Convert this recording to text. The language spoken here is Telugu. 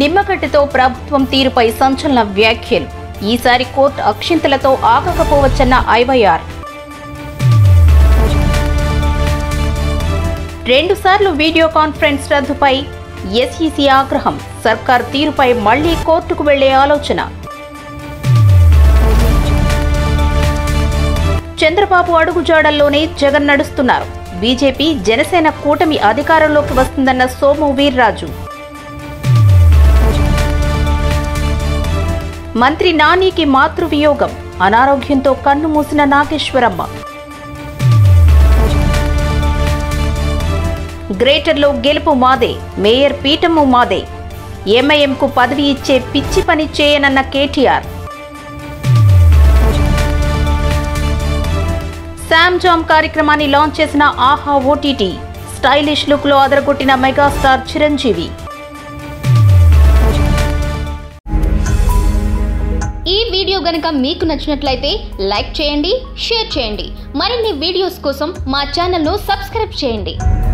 నిమ్మగడ్డతో ప్రభుత్వం తీరుపై సంచలన వ్యాఖ్యలు ఈసారి కోర్టు అక్షింతలతో ఆగకపోవచ్చన్న ఐవైఆర్ రెండుసార్లు వీడియో కాన్ఫరెన్స్ రద్దుపై ఎస్ఈసీ ఆగ్రహం సర్కార్ తీరుపై మళ్లీ కోర్టుకు వెళ్లే ఆలోచన చంద్రబాబు అడుగుజాడల్లోనే జగన్ నడుస్తున్నారు బీజేపీ జనసేన కూటమి అధికారంలోకి వస్తుందన్న సోము వీర్రాజు మంత్రి నానికి మాతృవియోగం అనారోగ్యంతో కన్ను మూసిన నాగేశ్వరమ్మ గ్రేటర్లో గెలుపు మాదే మేయర్ పీఠము మాదే ఎంఐఎంకు పదవి ఇచ్చే పిచ్చి పని చేయనన్న కేటీఆర్ శామ్ జామ్ కార్యక్రమాన్ని లాంచ్ చేసిన ఆహా ఓటీటీ స్టైలిష్ లుక్ లో అదరగొట్టిన మెగాస్టార్ చిరంజీవి ఈ వీడియో గనుక మీకు నచ్చినట్లయితే లైక్ చేయండి షేర్ చేయండి మరిన్ని వీడియోస్ కోసం మా ఛానల్ను సబ్స్క్రైబ్ చేయండి